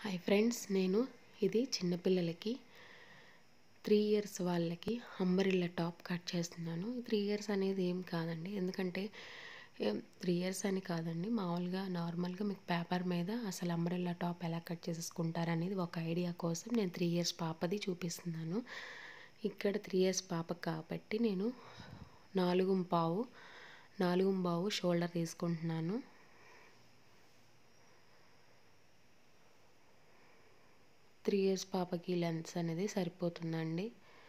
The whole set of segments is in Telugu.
హాయ్ ఫ్రెండ్స్ నేను ఇది చిన్నపిల్లలకి త్రీ ఇయర్స్ వాళ్ళకి అంబరిల్లా టాప్ కట్ చేస్తున్నాను త్రీ ఇయర్స్ అనేది ఏం కాదండి ఎందుకంటే త్రీ ఇయర్స్ అని కాదండి మామూలుగా నార్మల్గా మీకు పేపర్ మీద అసలు అంబరిల్లా టాప్ ఎలా కట్ చేసేసుకుంటారు అనేది ఒక ఐడియా కోసం నేను త్రీ ఇయర్స్ పాపది చూపిస్తున్నాను ఇక్కడ త్రీ ఇయర్స్ పాప కాబట్టి నేను నాలుగు పావు నాలుగు పావు షోల్డర్ తీసుకుంటున్నాను త్రీ ఇయర్స్ పాపకి లెన్స్ అనేది సరిపోతుందండి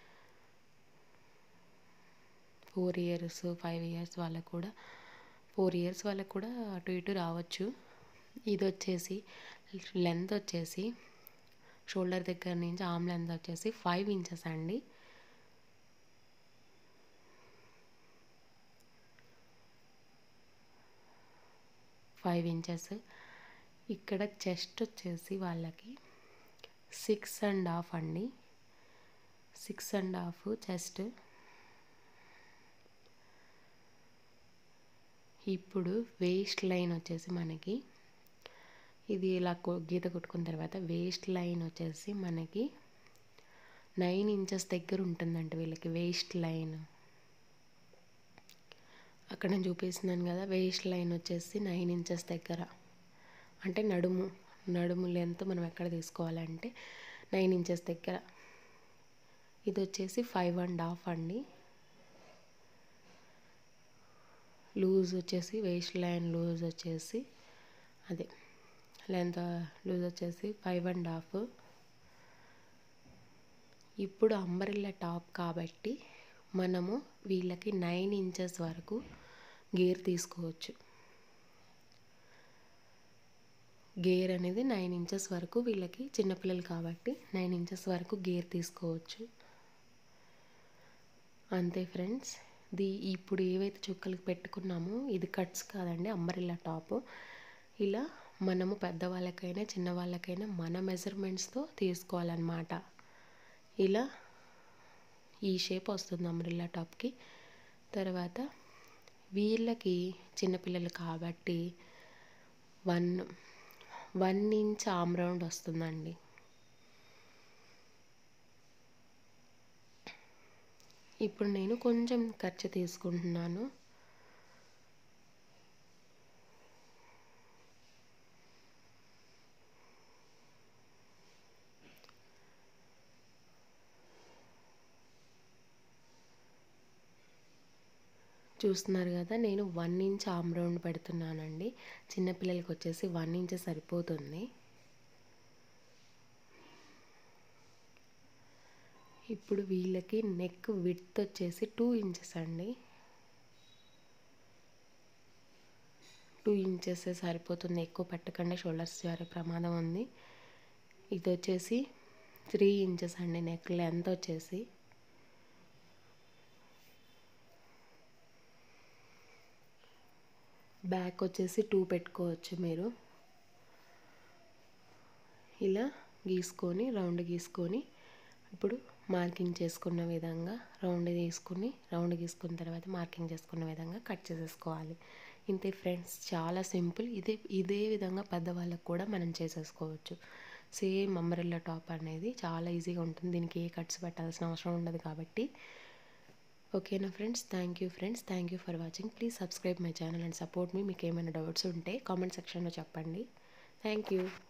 ఫోర్ ఇయర్స్ ఫైవ్ ఇయర్స్ వాళ్ళకు కూడా ఫోర్ ఇయర్స్ వాళ్ళకు కూడా అటు ఇటు రావచ్చు ఇది వచ్చేసి లెంత్ వచ్చేసి షోల్డర్ దగ్గర నుంచి ఆమ్ లెంత్ వచ్చేసి ఫైవ్ ఇంచెస్ అండి ఫైవ్ ఇంచెస్ ఇక్కడ చెస్ట్ వచ్చేసి వాళ్ళకి సిక్స్ అండ్ హాఫ్ అండి సిక్స్ అండ్ హాఫ్ చెస్ట్ ఇప్పుడు వేస్ట్ లైన్ వచ్చేసి మనకి ఇది ఇలా గీత కొట్టుకున్న తర్వాత వేస్ట్ లైన్ వచ్చేసి మనకి నైన్ ఇంచెస్ దగ్గర ఉంటుందంట వీళ్ళకి వేస్ట్ లైన్ అక్కడ నేను చూపిస్తున్నాను కదా వేస్ట్ లైన్ వచ్చేసి నైన్ ఇంచెస్ దగ్గర అంటే నడుము నడుము లెంత్ మనం ఎక్కడ తీసుకోవాలంటే నైన్ ఇంచెస్ దగ్గర ఇది వచ్చేసి ఫైవ్ అండ్ హాఫ్ అండి లూజ్ వచ్చేసి వేస్ట్ లైన్ లూజ్ వచ్చేసి అదే లెంత్ లూజ్ వచ్చేసి ఫైవ్ అండ్ హాఫ్ ఇప్పుడు అంబరిల్లా టాప్ కాబట్టి మనము వీళ్ళకి నైన్ ఇంచెస్ వరకు గేర్ తీసుకోవచ్చు గేర్ అనేది నైన్ ఇంచెస్ వరకు వీళ్ళకి చిన్నపిల్లలు కాబట్టి నైన్ ఇంచెస్ వరకు గేర్ తీసుకోవచ్చు అంతే ఫ్రెండ్స్ ది ఇప్పుడు ఏవైతే చుక్కలకి పెట్టుకున్నామో ఇది కట్స్ కాదండి అంబరిల్లా టాప్ ఇలా మనము పెద్దవాళ్ళకైనా చిన్నవాళ్ళకైనా మన మెజర్మెంట్స్తో తీసుకోవాలన్నమాట ఇలా ఈ షేప్ వస్తుంది అంబ్రిల్లా టాప్కి తర్వాత వీళ్ళకి చిన్నపిల్లలు కాబట్టి one one inch arm round వస్తుందండి ఇప్పుడు నేను కొంచెం ఖర్చు తీసుకుంటున్నాను చూస్తున్నారు కదా నేను వన్ ఇంచ్ ఆమ్ రౌండ్ పెడుతున్నానండి చిన్నపిల్లలకి వచ్చేసి వన్ ఇంచ్ సరిపోతుంది ఇప్పుడు వీళ్ళకి నెక్ విడ్త్ వచ్చేసి టూ ఇంచెస్ అండి టూ ఇంచెస్ సరిపోతుంది ఎక్కువ పెట్టకండి షోల్డర్స్ జారే ప్రమాదం ఉంది ఇది వచ్చేసి త్రీ ఇంచెస్ అండి నెక్ లెంత్ వచ్చేసి బ్యాక్ వచ్చేసి టూ పెట్టుకోవచ్చు మీరు ఇలా గీసుకొని రౌండ్ గీసుకొని ఇప్పుడు మార్కింగ్ చేసుకున్న విధంగా రౌండ్ తీసుకుని రౌండ్ గీసుకున్న తర్వాత మార్కింగ్ చేసుకున్న విధంగా కట్ చేసేసుకోవాలి ఇంతే ఫ్రెండ్స్ చాలా సింపుల్ ఇదే ఇదే విధంగా పెద్దవాళ్ళకు కూడా మనం చేసేసుకోవచ్చు సేమ్ అంబ్రెల్లా టాప్ అనేది చాలా ఈజీగా ఉంటుంది దీనికి ఏ కట్స్ పెట్టాల్సిన అవసరం ఉండదు కాబట్టి ఓకేనా friends thank you friends thank you for watching please subscribe my channel and support మీ మీకు ఏమైనా డౌట్స్ ఉంటే కామెంట్ సెక్షన్లో చెప్పండి థ్యాంక్ యూ